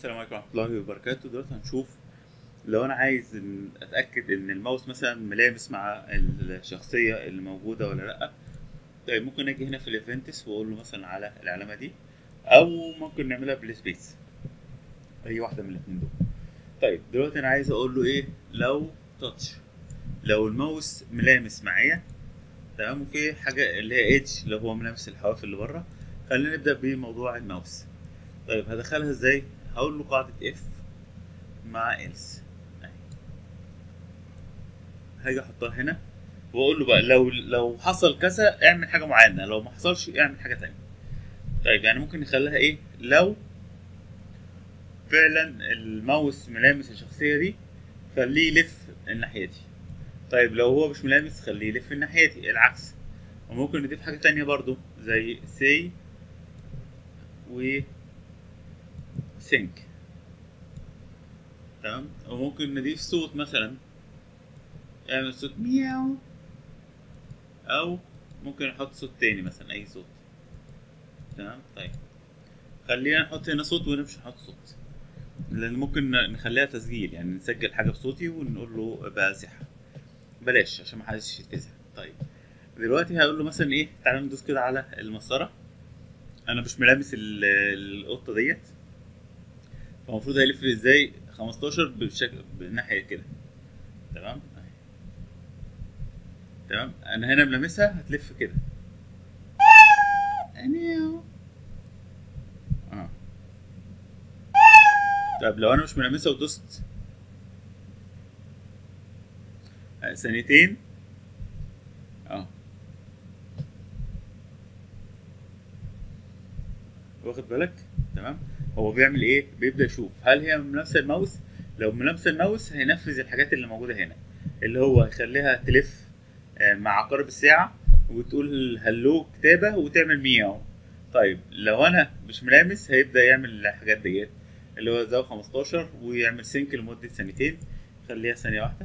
السلام عليكم ورحمه الله وبركاته دلوقتي هنشوف لو انا عايز إن اتاكد ان الماوس مثلا ملامس مع الشخصيه اللي موجوده ولا لا طيب ممكن اجي هنا في الايفنتس واقول له مثلا على العلامه دي او ممكن نعملها بالسبيس اي واحده من الاثنين دول طيب دلوقتي انا عايز اقول له ايه لو تاتش لو الماوس ملامس معايا تمام وفي حاجه اللي هي ايدج لو هو ملامس الحواف اللي بره خلينا نبدا بموضوع الماوس طيب هدخلها ازاي هقول له قاعده اف مع else هاجي احطها هنا واقول له بقى لو لو حصل كذا اعمل حاجه معينه لو ما حصلش اعمل حاجه تانية طيب يعني ممكن نخليها ايه لو فعلا الماوس ملامس الشخصيه دي خليه يلف الناحيه دي طيب لو هو مش ملامس خليه يلف الناحيه دي العكس وممكن نضيف حاجه تانية برضو زي سي و سينك تمام وممكن نضيف صوت مثلا اعمل صوت مياو او ممكن نحط صوت تاني مثلا اي صوت تمام طيب خلينا نحط هنا صوت وهنا مش نحط صوت لان ممكن نخليها تسجيل يعني نسجل حاجه بصوتي ونقول له بازحها بلاش عشان ما حدش يتزهق طيب دلوقتي هقول له مثلا ايه تعالى ندوس كده على المسطره انا مش ملامس القطه ديت فالمفروض هيلف ازاي 15 بالشكل بالناحيه كده تمام تمام انا هنا ملامسها هتلف كده اه طب لو انا مش ملامسها ودوست ثانيتين اه واخد بالك تمام هو بيعمل ايه بيبدا يشوف هل هي ملامسه الماوس لو ملامسه الماوس هينفذ الحاجات اللي موجوده هنا اللي هو هيخليها تلف مع عقارب الساعه وتقول هلو كتابه وتعمل مياو طيب لو انا مش ملامس هيبدا يعمل الحاجات ديت اللي هو زاوية 15 ويعمل سينك لمده ثانيتين خليها ثانيه واحده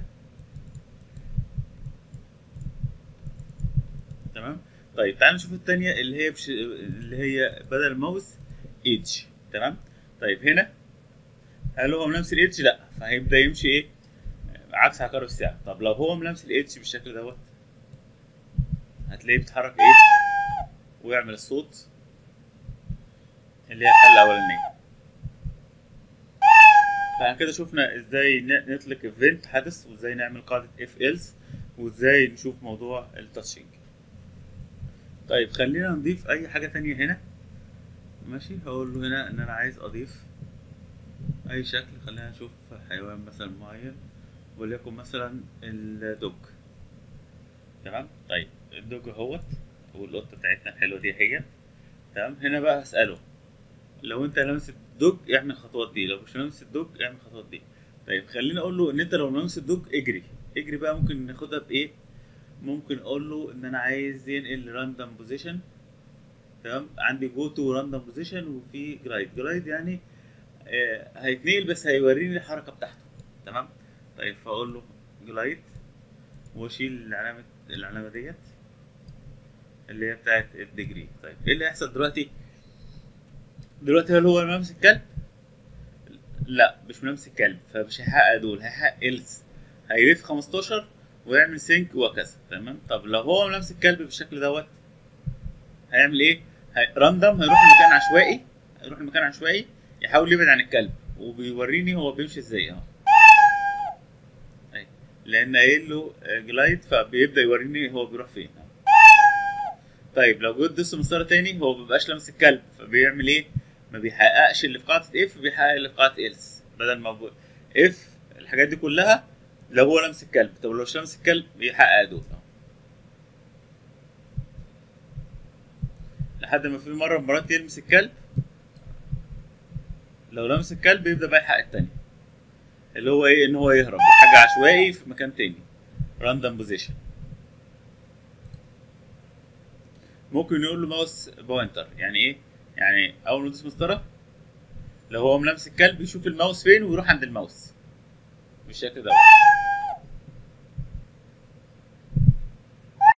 تمام طيب تعال نشوف الثانيه اللي هي بش... اللي هي بدل الماوس ايدج تمام طيب هنا هل هو ملامس الايدج لا فهيبدا يمشي ايه عكس عقارب الساعه طب لو هو ملامس الايدج بالشكل دوت هتلاقيه بيتحرك ايه ويعمل الصوت اللي هي الحاله الاولانيه فاحنا كده شفنا ازاي نطلق ايفنت حدث وازاي نعمل قاعده اف ايلس وازاي نشوف موضوع التاتشنج طيب خلينا نضيف اي حاجه تانية هنا ماشي هقول له هنا ان انا عايز اضيف اي شكل خلينا نشوف حيوان مثلا معين وليكن مثلا الدوج تمام طيب الدوج اهوت والقطه بتاعتنا الحلوه دي هي تمام هنا بقى هساله لو انت لامس الدوج اعمل الخطوات دي لو مش لامس الدوج اعمل الخطوات دي طيب خليني اقول له ان انت لو لامس الدوج اجري اجري بقى ممكن ناخدها بايه ممكن اقول له ان انا عايز ينقل راندوم بوزيشن تمام عندي جو تو راندوم بوزيشن وفي جرايد جرايد يعني آه هيتنقل بس هيوريني الحركه بتاعته تمام طيب فاقول له جلايد واشيل العلامه العلامه ديت اللي هي بتاعت الديجري طيب ايه اللي هيحصل دلوقتي دلوقتي هل هو ملامس الكلب لا مش ملامس الكلب فمش هيحقق دول هيحقق إلس هيلف 15 ويعمل سينك وكذا تمام طب لو هو ملامس الكلب بالشكل دوت هيعمل ايه هي... راندوم هيروح لمكان عشوائي هيروح لمكان عشوائي يحاول يبعد عن الكلب وبيوريني هو بيمشي ازاي اهو لان قايل له جلايد فبيبدا يوريني هو بيروح فين طيب لو جيت دوس مسطره تاني هو مبيبقاش لامس الكلب فبيعمل ايه ما بيحققش اللي في قاعده اف بيحقق اللي في قاعده إلس بدل ما بو... اف الحاجات دي كلها لو هو لامس الكلب طب لو مش لامس الكلب بيحقق دول لحد ما في مره مرات يلمس الكلب لو لمس الكلب يبدا بقى يحقق التاني اللي هو ايه ان هو يهرب حاجه عشوائي في مكان تاني راندوم بوزيشن ممكن يقول له ماوس بوينتر يعني ايه يعني اول ما تدوس مسطره لو هو ملامس الكلب يشوف الماوس فين ويروح عند الماوس بالشكل ده